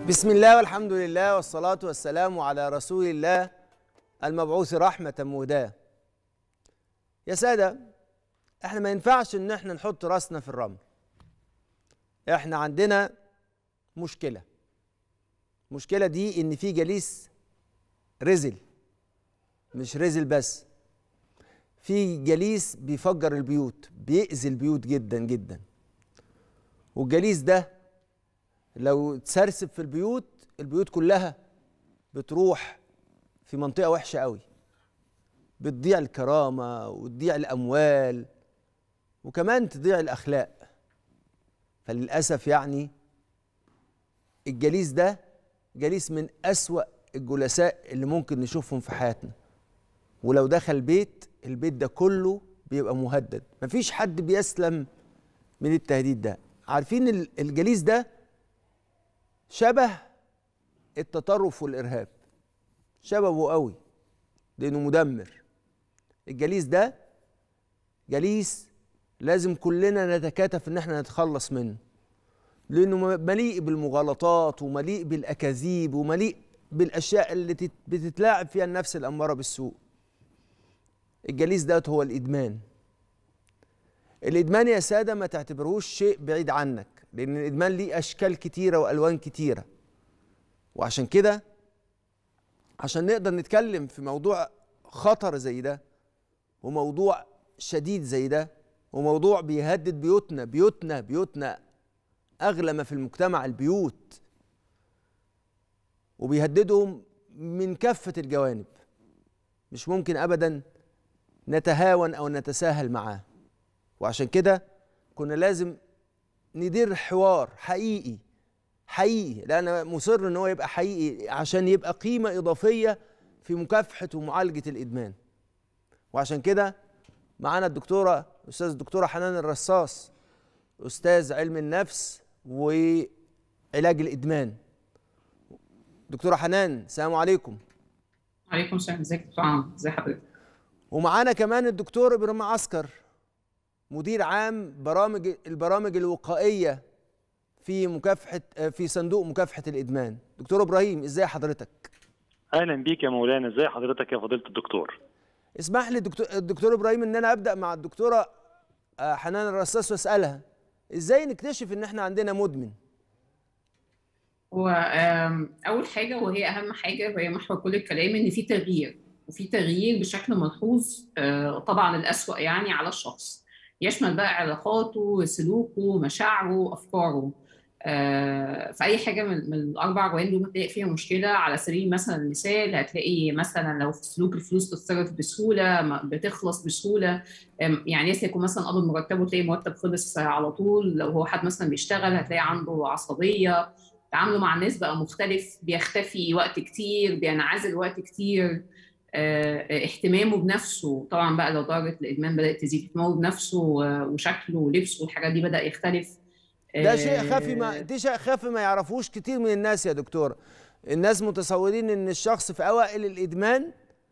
بسم الله والحمد لله والصلاة والسلام على رسول الله المبعوث رحمة مهداة يا سادة احنا ما ينفعش ان احنا نحط راسنا في الرمل احنا عندنا مشكلة المشكلة دي ان في جليس رزل مش رزل بس في جليس بيفجر البيوت بيأذي البيوت جدا جدا والجليس ده لو اتسرسب في البيوت البيوت كلها بتروح في منطقة وحشة قوي بتضيع الكرامة وتضيع الأموال وكمان تضيع الأخلاق فللأسف يعني الجليس ده جليس من أسوأ الجلساء اللي ممكن نشوفهم في حياتنا ولو دخل بيت البيت ده كله بيبقى مهدد مفيش حد بيسلم من التهديد ده عارفين الجليس ده شبه التطرف والارهاب شبهه قوي لانه مدمر الجليس ده جليس لازم كلنا نتكاتف ان احنا نتخلص منه لانه مليء بالمغالطات ومليء بالاكاذيب ومليء بالاشياء اللي بتتلاعب فيها النفس الاماره بالسوء الجليس ده هو الادمان الادمان يا ساده ما تعتبروش شيء بعيد عنك لان الادمان ليه اشكال كتيره والوان كتيره وعشان كده عشان نقدر نتكلم في موضوع خطر زي ده وموضوع شديد زي ده وموضوع بيهدد بيوتنا بيوتنا بيوتنا اغلى ما في المجتمع البيوت وبيهددهم من كافه الجوانب مش ممكن ابدا نتهاون او نتساهل معاه وعشان كده كنا لازم ندير حوار حقيقي حقيقي لان انا مصر ان هو يبقى حقيقي عشان يبقى قيمه اضافيه في مكافحه ومعالجه الادمان وعشان كده معانا الدكتوره استاذ الدكتوره حنان الرصاص استاذ علم النفس وعلاج الادمان دكتوره حنان السلام عليكم وعليكم السلام ازيك يا دكتور عمرو ازي حضرتك ومعانا كمان الدكتور ابراهيم عسكر مدير عام برامج البرامج الوقائيه في مكافحه في صندوق مكافحه الادمان دكتور ابراهيم ازاي حضرتك اهلا بيك يا مولانا ازي حضرتك يا فضيله الدكتور اسمح لي دكتور الدكتور ابراهيم ان انا ابدا مع الدكتوره حنان الرصاص واسالها ازاي نكتشف ان احنا عندنا مدمن هو اول حاجه وهي اهم حاجه وهي محور كل الكلام ان في تغيير وفي تغيير بشكل ملحوظ طبعا الاسوأ يعني على الشخص يشمل بقى علاقاته سلوكه مشاعره افكاره آه في اي حاجه من, من الاربع جوانب دول هتلاقي فيها مشكله على سبيل مثلا المثال هتلاقي مثلا لو في سلوك الفلوس تتصرف بسهوله بتخلص بسهوله يعني يكون مثلا قبل مرتبه تلاقي مرتب خلص على طول لو هو حد مثلا بيشتغل هتلاقي عنده عصبيه تعامله مع الناس بقى مختلف بيختفي وقت كتير بينعزل وقت كتير اه اهتمامه بنفسه طبعا بقى لو درجه الادمان بدات تزيد اهتمامه بنفسه وشكله ولبسه والحاجات دي بدا يختلف ده شيء خفي ما دي شيء خفي ما يعرفوش كتير من الناس يا دكتور الناس متصورين ان الشخص في اوائل الادمان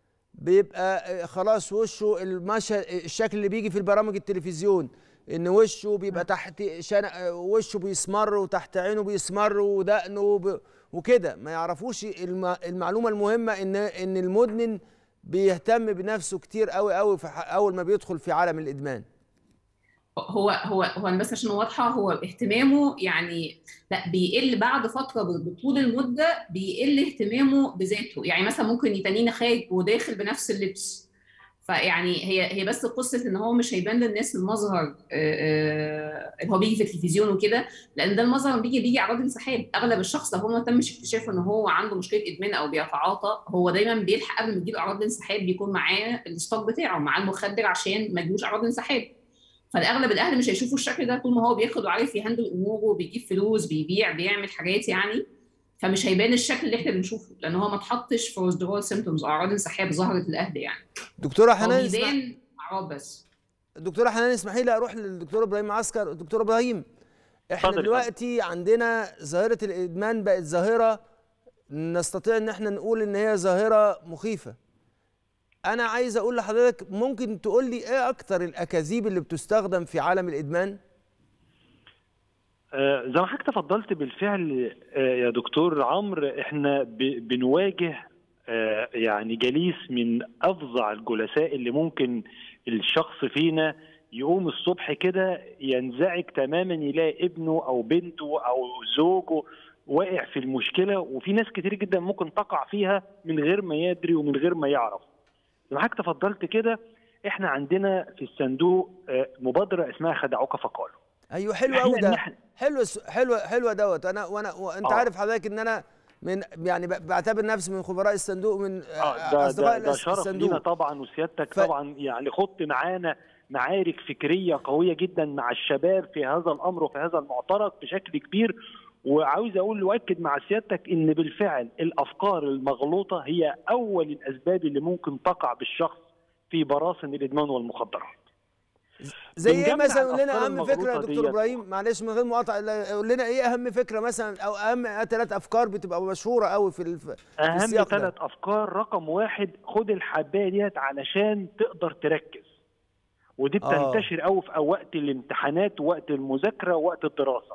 بيبقى خلاص وشه المشهد الشكل اللي بيجي في البرامج التلفزيون ان وشه بيبقى تحت شنق وشه بيسمر وتحت عينه بيسمر ودقنه ب... وكده ما يعرفوش المعلومه المهمه ان ان المدمن بيهتم بنفسه كتير قوي قوي في اول ما بيدخل في عالم الادمان هو هو هو بس عشان واضحه هو اهتمامه يعني لا بيقل بعد فتره بطول المده بيقل اهتمامه بذاته يعني مثلا ممكن يتنين خارج وداخل بنفس اللبس فيعني هي هي بس قصه ان هو مش هيبان للناس المظهر اللي هو بيجي في التلفزيون وكده لان ده المظهر بيجي بيجي اعراض انسحاب اغلب الشخص لو هو ما تمش اكتشافه ان هو عنده مشكله ادمان او بيتعاطى هو دايما بيلحق قبل ما تجيله اعراض الانسحاب بيكون معاه الستوك بتاعه معاه المخدر عشان ما يجيلوش اعراض انسحاب فالاغلب الاهل مش هيشوفوا الشكل ده طول ما هو بياخد وعارف يهندل اموره بيجيب فلوس بيبيع بيعمل حاجات يعني فمش هيبان الشكل اللي احنا بنشوفه لان هو ما اتحطش في ويزدرول سيمتومز اعراض انسحاب ظهرت الاهل يعني دكتوره حنان بيبان اعراض بس دكتوره حنان اسمحي لي اروح للدكتور ابراهيم عسكر دكتور ابراهيم احنا فضل دلوقتي عندنا ظاهره الادمان بقت ظاهره نستطيع ان احنا نقول ان هي ظاهره مخيفه انا عايز اقول لحضرتك ممكن تقول لي ايه اكتر الاكاذيب اللي بتستخدم في عالم الادمان آه، زي ما حضرتك تفضلت بالفعل آه، يا دكتور عمرو احنا ب- بنواجه آه، يعني جليس من افظع الجلساء اللي ممكن الشخص فينا يقوم الصبح كده ينزعج تماما يلاقي ابنه او بنته او زوجه واقع في المشكله وفي ناس كتير جدا ممكن تقع فيها من غير ما يدري ومن غير ما يعرف. زي ما حضرتك تفضلت كده احنا عندنا في الصندوق آه، مبادره اسمها خدعوك فقالوا. ايوه حلو إحنا قوي إن ده إحنا- حلو الس- حلو حلوه دوت انا وانا وانت آه. عارف حضرتك ان انا من يعني ب- بعتبر نفسي من خبراء الصندوق من اه ده اصدقاء ده, ده الأس- شرف الصندوق لينا طبعا وسيادتك ف- طبعا يعني خضت معانا معارك فكريه قويه جدا مع الشباب في هذا الامر وفي هذا المعترك بشكل كبير وعاوز اقول واكد مع سيادتك ان بالفعل الافكار المغلوطه هي اول الاسباب اللي ممكن تقع بالشخص في براثن الادمان والمخدرات. زي ايه بنجمع مثلا قول لنا الأفكار اهم فكره يا المغلوطة دكتور ديت. ابراهيم معلش من غير مقاطعه لا، قول لنا ايه اهم فكره مثلا او اهم ثلاث افكار بتبقى مشهوره قوي في الف... اهم السياق ده. ثلاث افكار رقم واحد خد الحبايه ديت علشان تقدر تركز ودي آه. بتنتشر قوي في وقت الامتحانات ووقت المذاكره ووقت الدراسه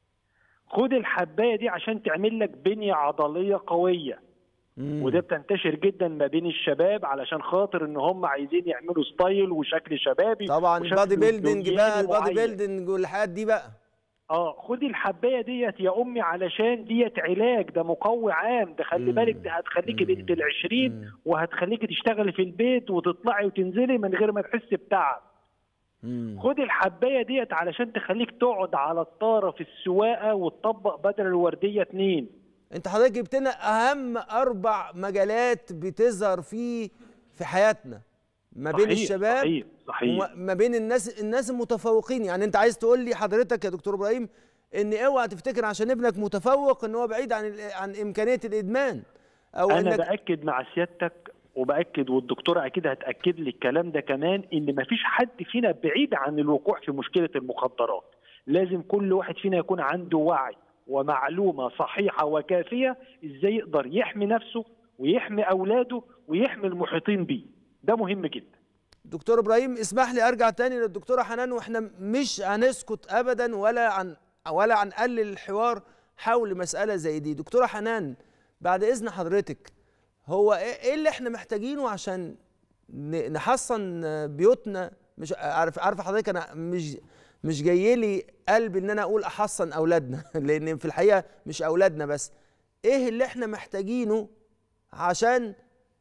خد الحبايه دي عشان تعمل لك بنيه عضليه قويه مم. وده بتنتشر جدا ما بين الشباب علشان خاطر ان هم عايزين يعملوا ستايل وشكل شبابي طبعا وشكل البادي بيلدينج بقى هندومياني البادي معين. بيلدينج والحاجات دي بقى اه خدي الحبايه ديت يا امي علشان ديت علاج ده مقوي عام ده خلي مم. بالك ده هتخليكي مم. بنت العشرين مم. وهتخليكي تشتغلي في البيت وتطلعي وتنزلي من غير ما تحسي بتعب مم. خدي الحبايه ديت علشان تخليك تقعد على الطاره في السواقه وتطبق بدل الورديه اتنين انت حضرتك جبت لنا اهم اربع مجالات بتظهر فيه في حياتنا ما بين صحيح، الشباب صحيح صحيح وما بين الناس الناس المتفوقين يعني انت عايز تقول لي حضرتك يا دكتور ابراهيم ان اوعى تفتكر عشان ابنك متفوق ان هو بعيد عن ال- عن امكانيه الادمان او انا انك باكد مع سيادتك وباكد والدكتوره اكيد هتاكد لي الكلام ده كمان ان مفيش حد فينا بعيد عن الوقوع في مشكله المخدرات لازم كل واحد فينا يكون عنده وعي ومعلومه صحيحه وكافيه ازاي يقدر يحمي نفسه ويحمي اولاده ويحمي المحيطين بيه ده مهم جدا دكتور ابراهيم اسمح لي ارجع تاني للدكتوره حنان واحنا مش هنسكت ابدا ولا عن ولا هنقلل الحوار حول مساله زي دي دكتوره حنان بعد اذن حضرتك هو ايه إيه اللي احنا محتاجينه عشان ن- نحصن بيوتنا مش عارف عارف حضرتك انا مش مش جاي لي قلب ان انا اقول احصن اولادنا لان في الحقيقه مش اولادنا بس ايه اللي احنا محتاجينه عشان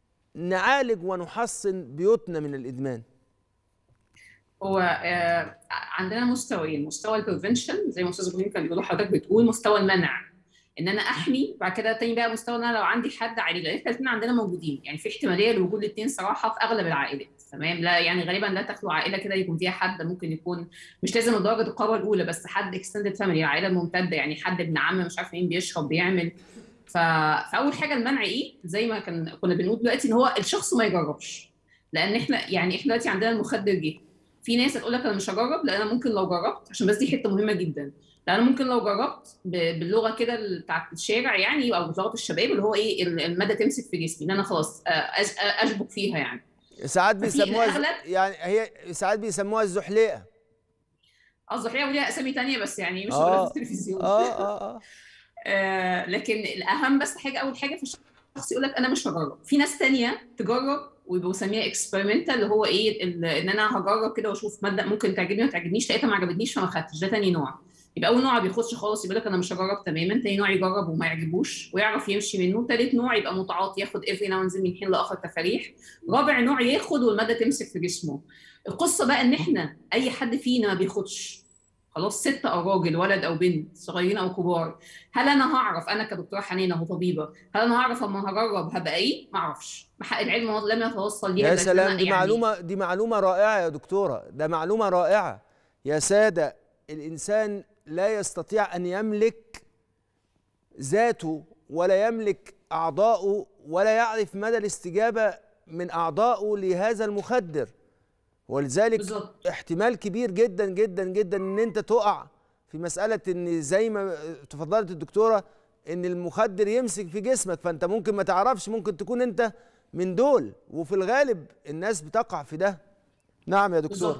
نعالج ونحصن بيوتنا من الادمان هو آه، عندنا مستويين مستوى البريفنشن زي ما استاذ ابراهيم كان بيقول حضرتك بتقول مستوى المنع ان انا احمي بعد كده تاني بقى مستوى ان انا لو عندي حد عائلي لان احنا الاثنين عندنا موجودين يعني في احتماليه لوجود الاثنين صراحه في اغلب العائلات تمام لا يعني غالبا لا تخلو عائله كده يكون فيها حد ممكن يكون مش لازم لدرجه القاره الاولى بس حد اكستندد فاميلي عائله ممتده يعني حد ابن عم مش عارف مين بيشرب بيعمل ف... فاول حاجه المنع ايه زي ما كان كنا بنقول دلوقتي ان هو الشخص ما يجربش لان احنا يعني احنا دلوقتي عندنا المخدر جه في ناس هتقول لك انا مش هجرب لان انا ممكن لو جربت عشان بس دي حته مهمه جدا لان انا ممكن لو جربت ب- باللغه كده بتاعت الشارع يعني او بلغه الشباب اللي هو ايه ال- الماده تمسك في جسمي ان انا خلاص آه، أش- آه، اشبك فيها يعني ساعات بيسموها ز- الأغلب- يعني هي ساعات بيسموها الزحليقه قصدي الحقيقه وليها اسامي تانية بس يعني مش آه. آه. التلفزيون اه اه اه آه لكن الاهم بس حاجه اول حاجه في الشخص يقول لك انا مش هجرب في ناس تانية تجرب ويبقوا بيسميها اكسبيرمنتال اللي هو ايه ال- ان انا هجرب كده واشوف ماده ممكن تعجبني ما تعجبنيش لقيتها ما عجبتنيش فما خدتش ده تاني نوع يبقى اول نوع ما بياخدش خالص يقول لك انا مش هجرب تماما تاني نوع يجرب وما يعجبوش ويعرف يمشي منه تالت نوع يبقى متعاطي ياخد افري ناو من حين لاخر تفاريح رابع نوع ياخد والماده تمسك في جسمه القصه بقى ان احنا اي حد فينا ما بياخدش خلاص ست او راجل ولد او بنت صغيرين او كبار هل انا هعرف انا كدكتوره حنين اهو طبيبه هل انا هعرف اما هجرب هبقى ايه؟ ما اعرفش حق العلم لم يتوصل ليها يا بس سلام أنا دي يعني معلومه دي معلومه رائعه يا دكتوره ده معلومه رائعه يا ساده الانسان لا يستطيع ان يملك ذاته ولا يملك اعضاؤه ولا يعرف مدى الاستجابه من اعضائه لهذا المخدر ولذلك بالظبط احتمال كبير جدا جدا جدا ان انت تقع في مساله ان زي ما تفضلت الدكتوره ان المخدر يمسك في جسمك فانت ممكن ما تعرفش ممكن تكون انت من دول وفي الغالب الناس بتقع في ده نعم يا دكتور بالظبط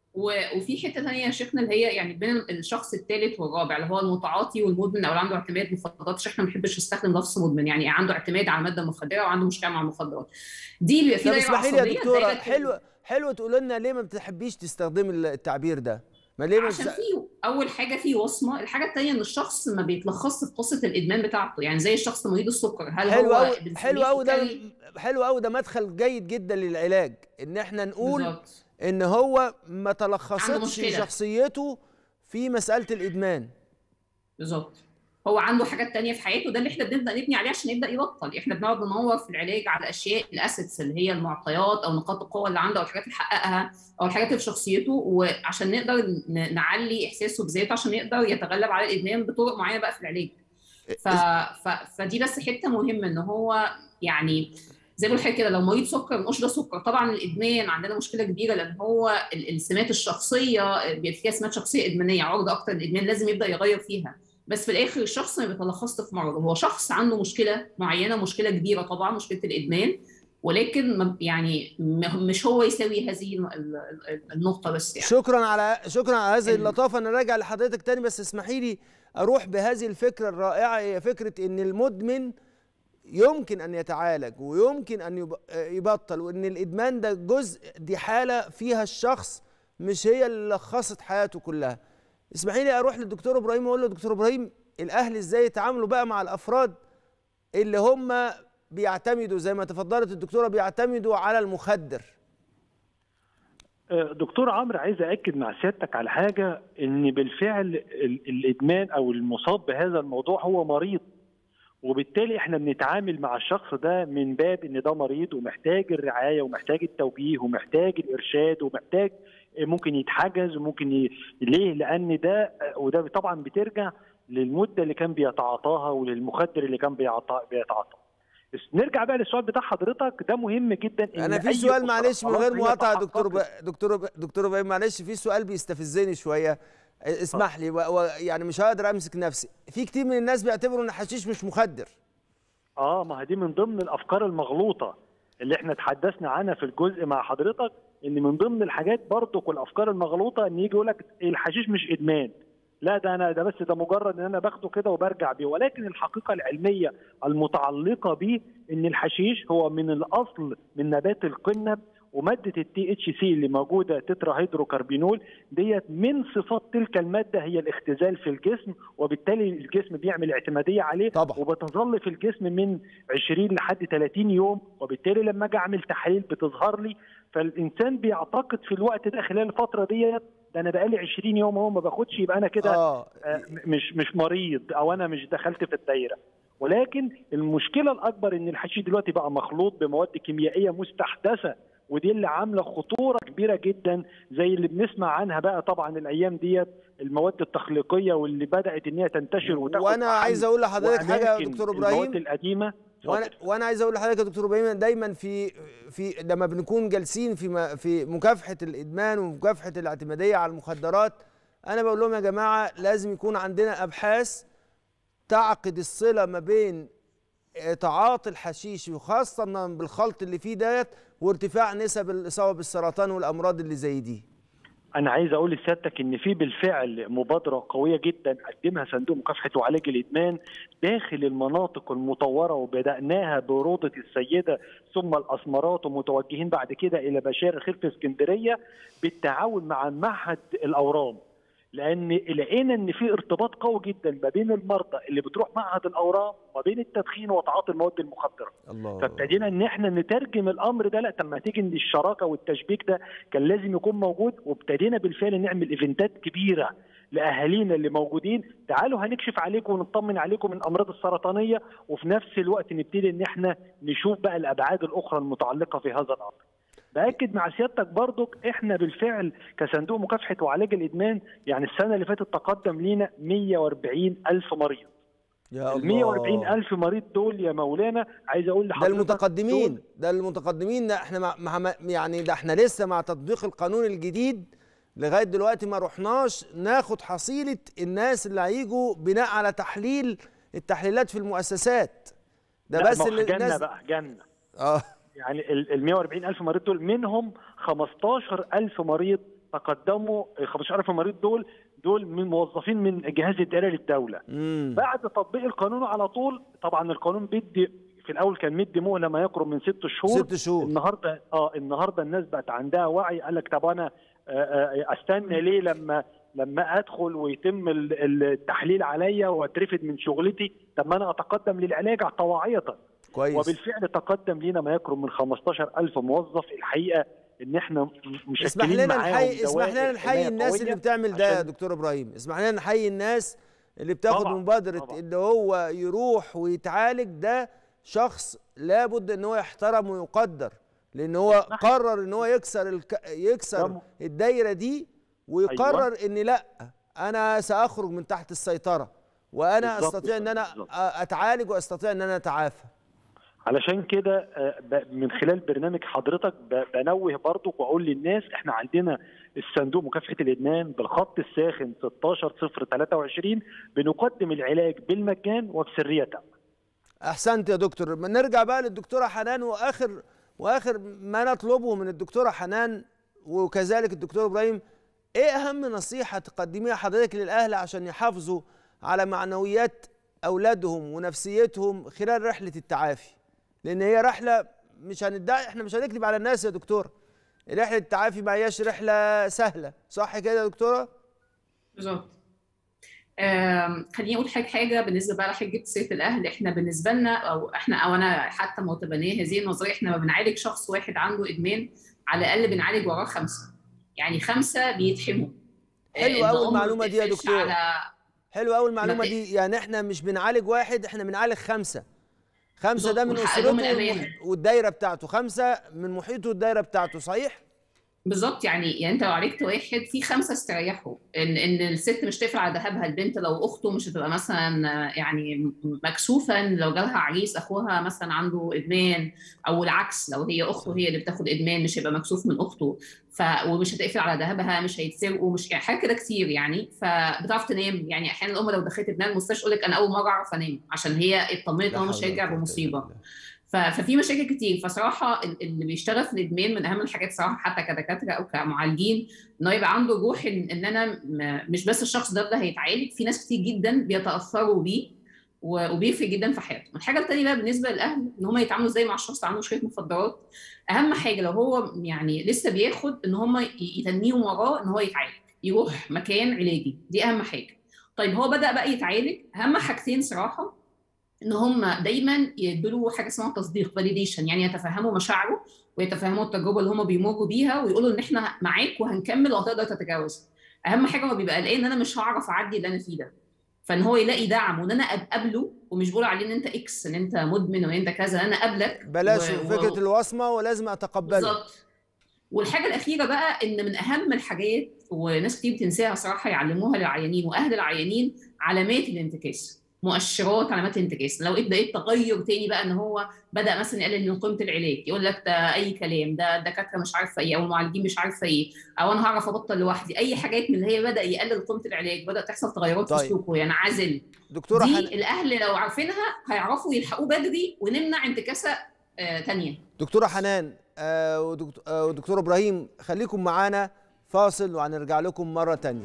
و- وفي حته ثانيه يا شيخنا اللي هي يعني بين الشخص الثالث والرابع اللي هو المتعاطي والمدمن او اللي عنده اعتماد مخدرات عشان احنا ما بنحبش نستخدم لفظ مدمن يعني عنده اعتماد على الماده المخدره وعنده مشكله مع المخدرات دي بيبقى في طب دايره اسمحي لي يا عصبيه دكتوره دايرة ال- حلو حلو تقول لنا ليه ما بتحبيش تستخدمي التعبير ده ما ليه ما عشان بتس- في اول حاجه في وصمه الحاجه الثانيه ان الشخص ما بيتلخصش في قصه الادمان بتاعته يعني زي الشخص مريض السكر هل حلو هو قوي بنسميه حلو قوي ده سكري؟ حلو قوي ده مدخل جيد جدا للعلاج ان احنا نقول بالظبط ان هو ما عنده تلخصتش مشكلة. شخصيته في مساله الادمان بالظبط هو عنده حاجات تانية في حياته ده اللي احنا بنبدا نبني عليه عشان يبدا يبطل احنا بنقعد ندور في العلاج على اشياء الاسيتس اللي هي المعطيات او نقاط القوه اللي عنده او الحاجات اللي حققها او الحاجات اللي في شخصيته وعشان نقدر ن- نعلي احساسه بذاته عشان يقدر يتغلب على الادمان بطرق معينه بقى في العلاج ف... ف... فدي بس حته مهمه ان هو يعني زي ما بقول لحضرتك كده لو مريض سكر ما نقولش ده سكر طبعا الادمان عندنا مشكله كبيره لان هو ال- السمات الشخصيه بيبقى فيها سمات شخصيه ادمانيه عرضه اكتر للادمان لازم يبدا يغير فيها بس في الاخر الشخص ما بيتلخصش في مرض هو شخص عنده مشكله معينه مشكله كبيره طبعا مشكله الادمان ولكن ما- يعني م- مش هو يساوي هذه ال- ال- ال- النقطه بس يعني شكرا على شكرا على هذه ال- اللطافه انا راجع لحضرتك تاني بس اسمحي لي اروح بهذه الفكره الرائعه هي فكره ان المدمن يمكن ان يتعالج ويمكن ان يب- يبطل وان الادمان ده جزء دي حاله فيها الشخص مش هي اللي لخصت حياته كلها اسمحي لي اروح للدكتور ابراهيم واقول له دكتور ابراهيم الاهل ازاي يتعاملوا بقى مع الافراد اللي هم بيعتمدوا زي ما تفضلت الدكتوره بيعتمدوا على المخدر آه، دكتور عمرو عايز أأكد مع سيادتك على حاجة إن بالفعل ال- الإدمان أو المصاب بهذا الموضوع هو مريض وبالتالي احنا بنتعامل مع الشخص ده من باب ان ده مريض ومحتاج الرعايه ومحتاج التوجيه ومحتاج الارشاد ومحتاج ممكن يتحجز وممكن ي... ليه؟ لان ده وده طبعا بترجع للمده اللي كان بيتعاطاها وللمخدر اللي كان بيعطى بيتعاطاه. بس نرجع بقى للسؤال بتاع حضرتك ده مهم جدا إن انا في أي سؤال أسرة معلش من خلاص غير هي مقاطعه يا دكتور ب... تحققت دكتور ب... دكتور ابراهيم معلش في سؤال بيستفزني شويه اسمح لي و... و... يعني مش هقدر امسك نفسي في كتير من الناس بيعتبروا ان الحشيش مش مخدر اه ما هي دي من ضمن الافكار المغلوطه اللي احنا تحدثنا عنها في الجزء مع حضرتك ان من ضمن الحاجات برضك والافكار المغلوطه ان يجي يقول لك الحشيش مش ادمان لا ده انا ده بس ده مجرد ان انا باخده كده وبرجع بيه ولكن الحقيقه العلميه المتعلقه بيه ان الحشيش هو من الاصل من نبات القنب وماده التي اتش سي اللي موجوده تترا هيدروكربينول ديت من صفات تلك الماده هي الاختزال في الجسم وبالتالي الجسم بيعمل اعتماديه عليه طبعا. وبتظل في الجسم من 20 لحد 30 يوم وبالتالي لما اجي اعمل تحاليل بتظهر لي فالانسان بيعتقد في الوقت ده خلال الفتره ديت ده انا بقالي 20 يوم اهو ما باخدش يبقى انا كده اه آه، مش مش مريض او انا مش دخلت في الدايره ولكن المشكله الاكبر ان الحشيش دلوقتي بقى مخلوط بمواد كيميائيه مستحدثه ودي اللي عامله خطوره كبيره جدا زي اللي بنسمع عنها بقى طبعا الايام ديت المواد التخليقيه واللي بدات ان هي تنتشر وتاخد وانا محل عايز اقول لحضرتك حاجه يا وأماكن دكتور المواد ابراهيم القديمه وانا اتفضل. وانا عايز اقول لحضرتك يا دكتور ابراهيم دايما في في لما بنكون جالسين في م- في مكافحه الادمان ومكافحه الاعتماديه على المخدرات انا بقول لهم يا جماعه لازم يكون عندنا ابحاث تعقد الصله ما بين آه، تعاطي الحشيش وخاصه بالخلط اللي فيه ديت وارتفاع نسب الاصابه بالسرطان والامراض اللي زي دي انا عايز اقول لسيادتك ان في بالفعل مبادره قويه جدا قدمها صندوق مكافحه وعلاج الادمان داخل المناطق المطوره وبداناها بروضه السيده ثم الاسمرات ومتوجهين بعد كده الى بشار الخير في اسكندريه بالتعاون مع معهد الاورام لان لقينا ان في ارتباط قوي جدا ما بين المرضى اللي بتروح معهد الاورام وما بين التدخين وتعاطي المواد المخدره الله فابتدينا ان احنا نترجم الامر ده لا طب ما تيجي ان الشراكه والتشبيك ده كان لازم يكون موجود وابتدينا بالفعل نعمل ايفنتات كبيره لاهالينا اللي موجودين تعالوا هنكشف عليكم ونطمن عليكم من الامراض السرطانيه وفي نفس الوقت نبتدي ان احنا نشوف بقى الابعاد الاخرى المتعلقه في هذا الامر. باكد مع سيادتك برضك احنا بالفعل كصندوق مكافحه وعلاج الادمان يعني السنه اللي فاتت تقدم لينا 140 الف مريض. يا ال الله 140 الف مريض دول يا مولانا عايز اقول ده لحضرتك المتقدمين دول ده المتقدمين ده احنا مع مع يعني ده احنا لسه مع تطبيق القانون الجديد لغايه دلوقتي ما رحناش ناخد حصيله الناس اللي هيجوا بناء على تحليل التحليلات في المؤسسات ده لا، بس ما هو اللي جنة الناس بقى جنة اه يعني ال 140 ألف مريض دول منهم 15 ألف مريض تقدموا ال 15000 مريض دول دول من موظفين من جهاز الاداره للدوله امم بعد تطبيق القانون على طول طبعا القانون بيدي في الاول كان مدي مهله ما يقرب من ست شهور ست شهور النهارده اه النهارده الناس بقت عندها وعي قال لك طب انا آه، آه، استنى ليه لما لما ادخل ويتم ال- ال- التحليل عليا واترفد من شغلتي طب ما انا اتقدم للعلاج طواعيه كويس وبالفعل تقدم لينا ما يقرب من 15000 موظف الحقيقه ان احنا م- مشكلين اسمح لنا معاهم نحيي اسمح دوائر لنا نحيي حماية الناس قوية اللي بتعمل ده يا عشان- دكتور ابراهيم اسمح لنا نحيي الناس اللي بتاخد طبعاً، مبادره طبعاً. ان هو يروح ويتعالج ده شخص لابد ان هو يحترم ويقدر لان هو قرر ان هو يكسر الك... يكسر ده م- الدايره دي ويقرر ان لا انا ساخرج من تحت السيطره وانا بالظبط استطيع ان انا بالظبط. أ- اتعالج واستطيع ان انا اتعافى علشان كده آه، ب- من خلال برنامج حضرتك ب- بنوه برضو واقول للناس احنا عندنا الصندوق مكافحه الادمان بالخط الساخن 16023 بنقدم العلاج بالمجان وبسريه تامه. احسنت يا دكتور ما نرجع بقى للدكتوره حنان واخر واخر ما نطلبه من الدكتوره حنان وكذلك الدكتور ابراهيم ايه اهم نصيحه تقدميها حضرتك للاهل عشان يحافظوا على معنويات اولادهم ونفسيتهم خلال رحله التعافي لان هي رحله مش هندعي احنا مش هنكذب على الناس يا دكتور رحله التعافي ما هياش رحله سهله صح كده يا دكتوره بالظبط آم، خليني اقول حاجه حاجه بالنسبه بقى لحاجه سيره الاهل احنا بالنسبه لنا او احنا او انا حتى متبنيه هذه النظريه احنا ما بنعالج شخص واحد عنده ادمان على الاقل بنعالج وراه خمسه يعني خمسه بيتحموا حلوة إن أوي هو ما المعلومة دي يا بيتقفلش دكتور. على حلو قوي المعلومه ما- دي يعني احنا مش بنعالج واحد احنا بنعالج خمسه خمسه بالظبط، ده من ونحقق اسرته لهم الأمان. والمح- والدايره بتاعته خمسه من محيطه والدايره بتاعته صحيح بالظبط يعني يعني انت لو عالجت واحد في خمسه استريحوا ان ان الست مش تقفل على ذهبها البنت لو اخته مش هتبقى مثلا آه، يعني مكسوفه ان لو جالها عريس اخوها مثلا عنده ادمان او العكس لو هي اخته هي اللي بتاخد ادمان مش هيبقى مكسوف من اخته ف ومش هتقفل على ذهبها مش هيتسرقوا مش يعني حاجات كده كتير يعني فبتعرف تنام يعني احيانا الام لو دخلت ابنها المستشفى تقول لك انا اول مره اعرف انام عشان هي اطمنت ان هو مش هيرجع بمصيبه ف- ففي مشاكل كتير فصراحه ال- اللي بيشتغل في الادمان من اهم الحاجات صراحه حتى كدكاتره او كمعالجين انه يبقى عنده روح ان, إن انا م- مش بس الشخص ده ده هيتعالج في ناس كتير جدا بيتاثروا بيه و- وبيفرق جدا في حياتهم الحاجه الثانيه بقى بالنسبه للاهل ان هم يتعاملوا ازاي مع الشخص اللي عنده مشكله مخدرات اهم حاجه لو هو يعني لسه بياخد ان هم ي- يتنيهم وراه ان هو يتعالج يروح مكان علاجي دي اهم حاجه طيب هو بدا بقى يتعالج اهم حاجتين صراحه ان هم دايما يدوا حاجه اسمها تصديق فاليديشن يعني يتفهموا مشاعره ويتفهموا التجربه اللي هم بيمروا بيها ويقولوا ان احنا معاك وهنكمل وهتقدر تتجاوز اهم حاجه هو بيبقى قلقان ان انا مش هعرف اعدي اللي انا فيه ده فان هو يلاقي دعم وان انا اقابله ومش بقول عليه ان انت اكس ان انت مدمن وان انت كذا انا اقابلك بلاش و- و- فكره الوصمه ولازم اتقبله بالظبط والحاجه الاخيره بقى ان من اهم الحاجات وناس كتير بتنساها صراحه يعلموها للعيانين واهل العيانين علامات الانتكاس مؤشرات علامات الانتكاس لو ابدا ايه تغير تاني بقى ان هو بدا مثلا يقلل من قيمه العلاج يقول لك ده اي كلام ده الدكاتره مش عارفه ايه او المعالجين مش عارفه ايه او انا هعرف ابطل لوحدي اي حاجات من اللي هي بدا يقلل قيمه العلاج بدا تحصل تغيرات طيب. في سلوكه ينعزل دكتوره دي حنان الاهل لو عارفينها هيعرفوا يلحقوه بدري ونمنع انتكاسه آه تانيه دكتوره حنان آه ودكتور, آه ودكتور ابراهيم خليكم معانا فاصل وهنرجع لكم مره تانية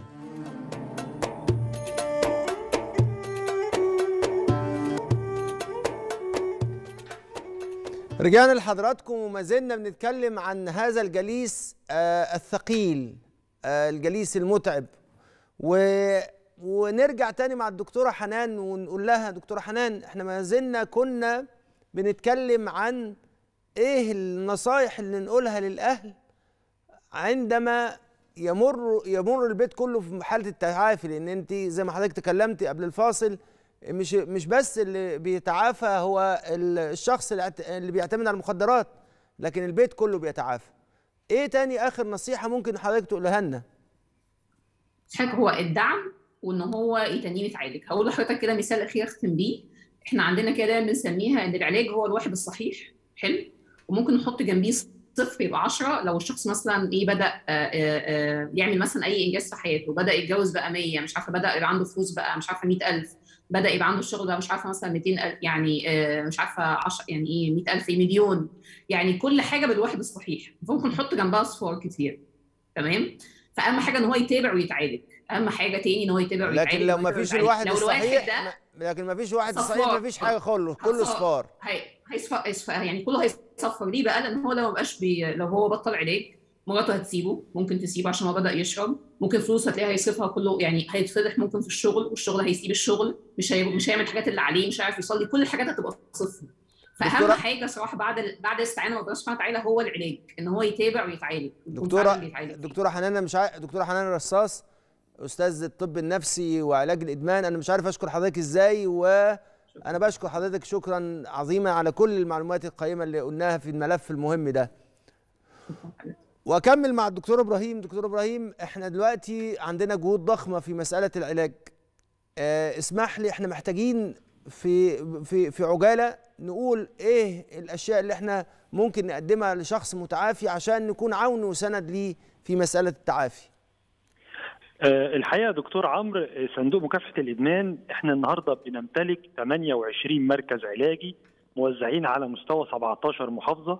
رجعنا لحضراتكم وما زلنا بنتكلم عن هذا الجليس آه الثقيل آه الجليس المتعب و ونرجع تاني مع الدكتوره حنان ونقول لها دكتوره حنان احنا ما زلنا كنا بنتكلم عن ايه النصايح اللي نقولها للاهل عندما يمر يمر البيت كله في حاله التعافي لان انت زي ما حضرتك تكلمتي قبل الفاصل مش مش بس اللي بيتعافى هو ال- الشخص اللي اعت- اللي بيعتمد على المخدرات لكن البيت كله بيتعافى ايه تاني اخر نصيحه ممكن حضرتك تقولها لنا حاجه هو الدعم وان هو يتنيه يتعالج هقول لحضرتك كده مثال اخير اختم بيه احنا عندنا كده دايما بنسميها ان العلاج هو الواحد الصحيح حلو وممكن نحط جنبيه صفر يبقى 10 لو الشخص مثلا ايه بدا آه، آه، آه، يعمل مثلا اي انجاز في حياته بدا يتجوز بقى 100 مش عارفه بدا يبقى عنده فلوس بقى مش عارفه 100000 بدا يبقى عنده الشغل بقى مش عارفه مثلا 200000 يعني آه، مش عارفه 10 يعني ايه 100000 مليون يعني كل حاجه بالواحد الصحيح فممكن نحط جنبها صفار كتير تمام فاهم حاجه ان هو يتابع ويتعالج اهم حاجه تاني ان هو يتابع ويتعالج لكن لو ما ويتابع فيش ويتعالج. الواحد لو الواحد الصحيح ده ما- لكن ما فيش واحد صفار. الصحيح ما فيش حاجه خالص كله صفار. صفار هي هيصفر هيصفر يعني كله هيصفر ليه بقى لان هو لو مبقاش بي... لو هو بطل علاج مراته هتسيبه ممكن تسيبه عشان هو بدا يشرب ممكن فلوس هتلاقيها هيصرفها كله يعني هيتفضح ممكن في الشغل والشغل هيسيب الشغل مش هي... مش هيعمل الحاجات اللي عليه مش هيعرف يصلي كل الحاجات هتبقى صفر فاهم دكتورة- حاجه صراحه بعد ال... بعد الاستعانه بربنا سبحانه وتعالى هو العلاج ان هو يتابع ويتعالج ويكون دكتوره فعلاً بيتعالج. دكتوره حنان أنا مش عارف دكتوره حنان رصاص استاذ الطب النفسي وعلاج الادمان انا مش عارف اشكر حضرتك ازاي وانا بشكر حضرتك شكرا عظيما على كل المعلومات القيمه اللي قلناها في الملف المهم ده واكمل مع الدكتور ابراهيم دكتور ابراهيم احنا دلوقتي عندنا جهود ضخمه في مساله العلاج آه اسمح لي احنا محتاجين في في في عجاله نقول ايه الاشياء اللي احنا ممكن نقدمها لشخص متعافي عشان نكون عون وسند ليه في مساله التعافي آه، الحقيقه يا دكتور عمرو آه، صندوق مكافحه الادمان احنا النهارده بنمتلك 28 مركز علاجي موزعين على مستوى 17 محافظه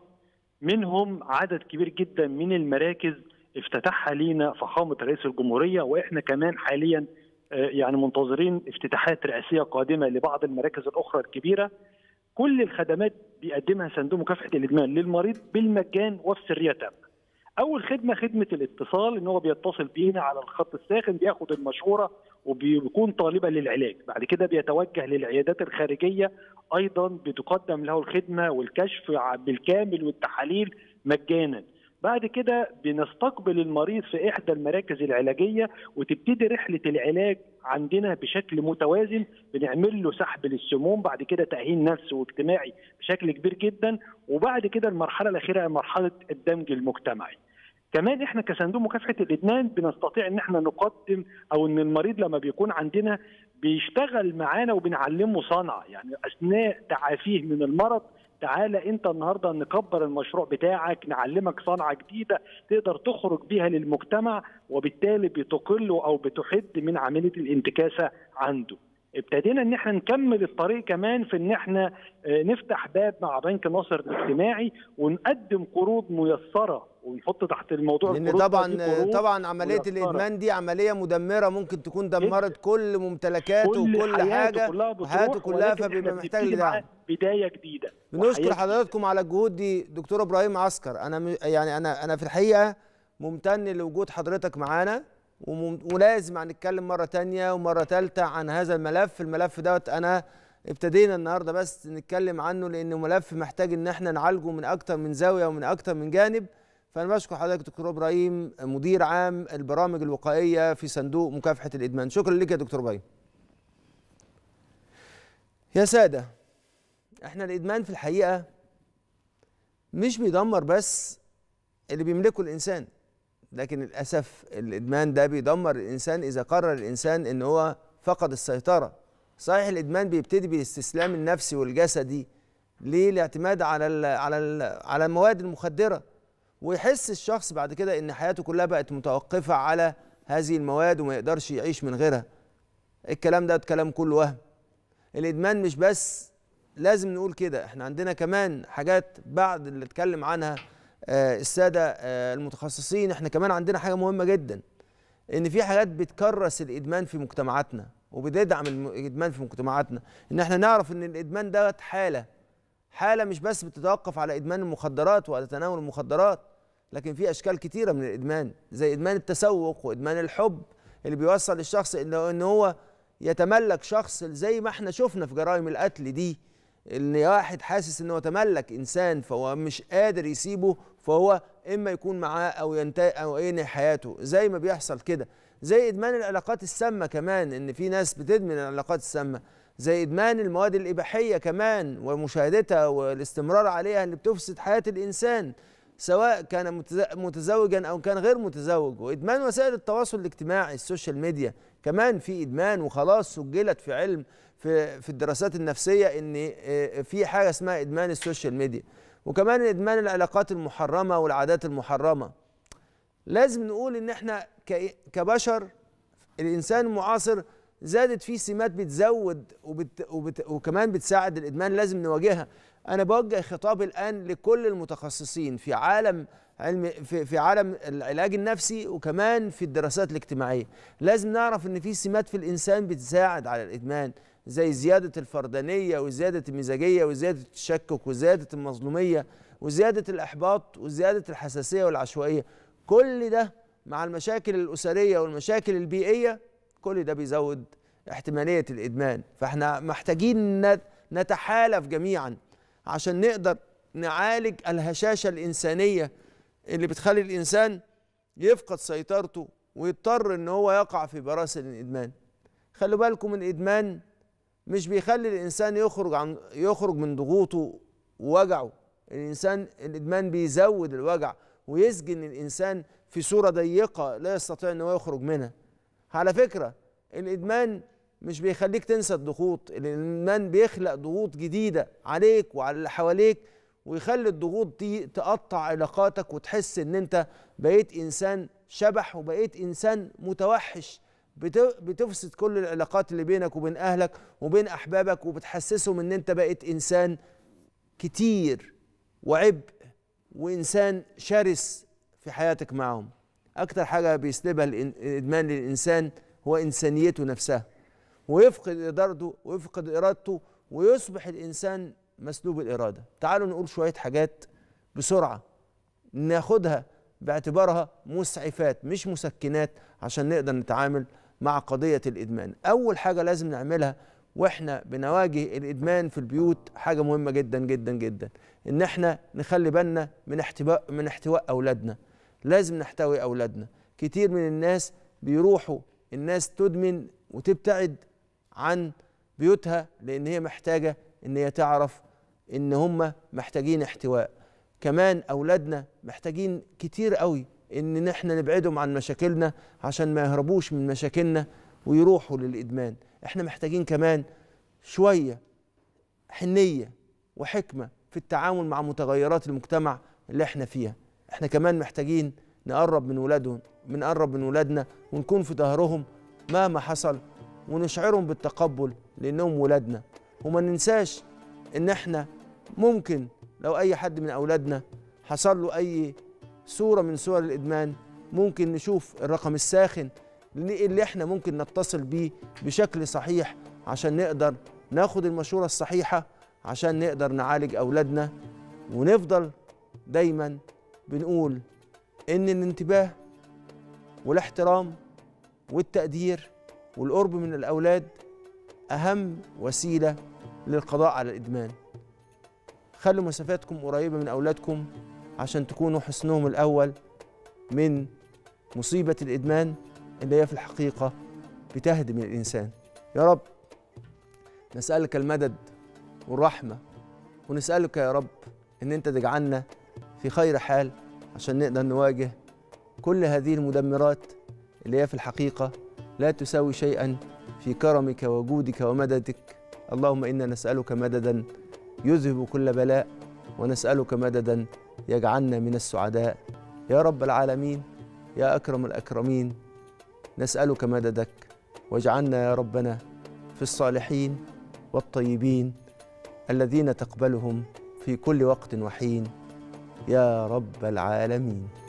منهم عدد كبير جدا من المراكز افتتحها لينا فخامه رئيس الجمهوريه واحنا كمان حاليا آه، يعني منتظرين افتتاحات رئاسيه قادمه لبعض المراكز الاخرى الكبيره كل الخدمات بيقدمها صندوق مكافحه الادمان للمريض بالمجان وفي سريه تامه اول خدمه خدمه الاتصال ان هو بيتصل بينا على الخط الساخن بياخد المشوره وبيكون طالبا للعلاج بعد كده بيتوجه للعيادات الخارجيه ايضا بتقدم له الخدمه والكشف ع- بالكامل والتحاليل مجانا بعد كده بنستقبل المريض في احدى المراكز العلاجيه وتبتدي رحله العلاج عندنا بشكل متوازن بنعمل له سحب للسموم بعد كده تاهيل نفسي واجتماعي بشكل كبير جدا وبعد كده المرحله الاخيره مرحله الدمج المجتمعي كمان احنا كصندوق مكافحه الادمان بنستطيع ان احنا نقدم او ان المريض لما بيكون عندنا بيشتغل معانا وبنعلمه صنعه يعني اثناء تعافيه من المرض تعالى انت النهارده نكبر المشروع بتاعك نعلمك صنعه جديده تقدر تخرج بيها للمجتمع وبالتالي بتقل او بتحد من عمليه الانتكاسه عنده ابتدينا ان احنا نكمل الطريق كمان في ان احنا آه، نفتح باب مع بنك ناصر الاجتماعي ونقدم قروض ميسره ونحط تحت الموضوع لان القروض طبعا دي قروض طبعا عمليه ميسرة. الادمان دي عمليه مدمره ممكن تكون دمرت كل ممتلكاته كل وكل حياته حاجه كلها بتروح وحياته كلها ولكن فبيبقى إحنا محتاج بنبتدي لدعم معاه بدايه جديده بنشكر وحياة حضراتكم على الجهود دي دكتور ابراهيم عسكر انا م- يعني انا انا في الحقيقه ممتن لوجود حضرتك معانا ومم- ولازم هنتكلم مره تانية ومره ثالثه عن هذا الملف الملف دوت انا ابتدينا النهارده بس نتكلم عنه لانه ملف محتاج ان احنا نعالجه من اكتر من زاويه ومن اكتر من جانب فانا بشكر حضرتك دكتور ابراهيم مدير عام البرامج الوقائيه في صندوق مكافحه الادمان شكرا لك يا دكتور ابراهيم يا ساده احنا الادمان في الحقيقه مش بيدمر بس اللي بيملكه الانسان لكن للاسف الادمان ده بيدمر الانسان اذا قرر الانسان ان هو فقد السيطره صحيح الادمان بيبتدي بالاستسلام النفسي والجسدي للاعتماد على ال على ال على المواد المخدره ويحس الشخص بعد كده ان حياته كلها بقت متوقفه على هذه المواد وما يقدرش يعيش من غيرها الكلام ده كلام كله وهم الادمان مش بس لازم نقول كده احنا عندنا كمان حاجات بعد اللي اتكلم عنها آه، الساده آه، المتخصصين احنا كمان عندنا حاجه مهمه جدا ان في حاجات بتكرس الادمان في مجتمعاتنا وبتدعم الم- الادمان في مجتمعاتنا ان احنا نعرف ان الادمان ده حاله حاله مش بس بتتوقف على ادمان المخدرات وعلى تناول المخدرات لكن في اشكال كتيره من الادمان زي ادمان التسوق وادمان الحب اللي بيوصل الشخص انه ان هو يتملك شخص زي ما احنا شفنا في جرائم القتل دي ان واحد حاسس انه تملك انسان فهو مش قادر يسيبه فهو اما يكون معاه او ينتهي او ينهي حياته زي ما بيحصل كده زي ادمان العلاقات السامه كمان ان في ناس بتدمن العلاقات السامه زي ادمان المواد الاباحيه كمان ومشاهدتها والاستمرار عليها اللي بتفسد حياه الانسان سواء كان متز- متزوجا او كان غير متزوج وادمان وسائل التواصل الاجتماعي السوشيال ميديا كمان في ادمان وخلاص سجلت في علم في في الدراسات النفسيه ان آه، في حاجه اسمها ادمان السوشيال ميديا وكمان ادمان العلاقات المحرمه والعادات المحرمه لازم نقول ان احنا ك- كبشر الانسان المعاصر زادت فيه سمات بتزود وبت وبت وكمان بتساعد الادمان لازم نواجهها انا بوجه خطاب الان لكل المتخصصين في عالم علم في, في عالم العلاج النفسي وكمان في الدراسات الاجتماعيه لازم نعرف ان في سمات في الانسان بتساعد على الادمان زي زياده الفردانيه وزياده المزاجيه وزياده التشكك وزياده المظلوميه وزياده الاحباط وزياده الحساسيه والعشوائيه كل ده مع المشاكل الاسريه والمشاكل البيئيه كل ده بيزود احتماليه الادمان فاحنا محتاجين نتحالف جميعا عشان نقدر نعالج الهشاشه الانسانيه اللي بتخلي الانسان يفقد سيطرته ويضطر ان هو يقع في براسل الادمان خلوا بالكم الادمان مش بيخلي الانسان يخرج عن يخرج من ضغوطه ووجعه الانسان الادمان بيزود الوجع ويسجن الانسان في صوره ضيقه لا يستطيع ان هو يخرج منها على فكره الادمان مش بيخليك تنسى الضغوط الادمان بيخلق ضغوط جديده عليك وعلى اللي حواليك ويخلي الضغوط دي تقطع علاقاتك وتحس ان انت بقيت انسان شبح وبقيت انسان متوحش بتفسد كل العلاقات اللي بينك وبين اهلك وبين احبابك وبتحسسهم ان انت بقيت انسان كتير وعبء وانسان شرس في حياتك معهم اكتر حاجه بيسلبها الادمان للانسان هو انسانيته نفسها ويفقد ادارته ويفقد ارادته ويصبح الانسان مسلوب الاراده تعالوا نقول شويه حاجات بسرعه ناخدها باعتبارها مسعفات مش مسكنات عشان نقدر نتعامل مع قضيه الادمان اول حاجه لازم نعملها واحنا بنواجه الادمان في البيوت حاجه مهمه جدا جدا جدا ان احنا نخلي بالنا من احتواء من احتواء اولادنا لازم نحتوي اولادنا كتير من الناس بيروحوا الناس تدمن وتبتعد عن بيوتها لان هي محتاجه ان هي تعرف ان هم محتاجين احتواء كمان اولادنا محتاجين كتير قوي ان احنا نبعدهم عن مشاكلنا عشان ما يهربوش من مشاكلنا ويروحوا للادمان احنا محتاجين كمان شويه حنيه وحكمه في التعامل مع متغيرات المجتمع اللي احنا فيها احنا كمان محتاجين نقرب من ولادهم بنقرب من ولادنا ونكون في ظهرهم مهما حصل ونشعرهم بالتقبل لانهم ولادنا وما ننساش ان احنا ممكن لو اي حد من اولادنا حصل له اي صوره من صور الادمان ممكن نشوف الرقم الساخن اللي احنا ممكن نتصل بيه بشكل صحيح عشان نقدر ناخد المشوره الصحيحه عشان نقدر نعالج اولادنا ونفضل دايما بنقول ان الانتباه والاحترام والتقدير والقرب من الاولاد اهم وسيله للقضاء على الادمان خلوا مسافاتكم قريبه من اولادكم عشان تكونوا حصنهم الاول من مصيبه الادمان اللي هي في الحقيقه بتهدم الانسان يا رب نسالك المدد والرحمه ونسالك يا رب ان انت تجعلنا في خير حال عشان نقدر نواجه كل هذه المدمرات اللي هي في الحقيقه لا تساوي شيئا في كرمك وجودك ومددك اللهم انا نسالك مددا يذهب كل بلاء ونسالك مددا يجعلنا من السعداء يا رب العالمين يا اكرم الاكرمين نسالك مددك واجعلنا يا ربنا في الصالحين والطيبين الذين تقبلهم في كل وقت وحين يا رب العالمين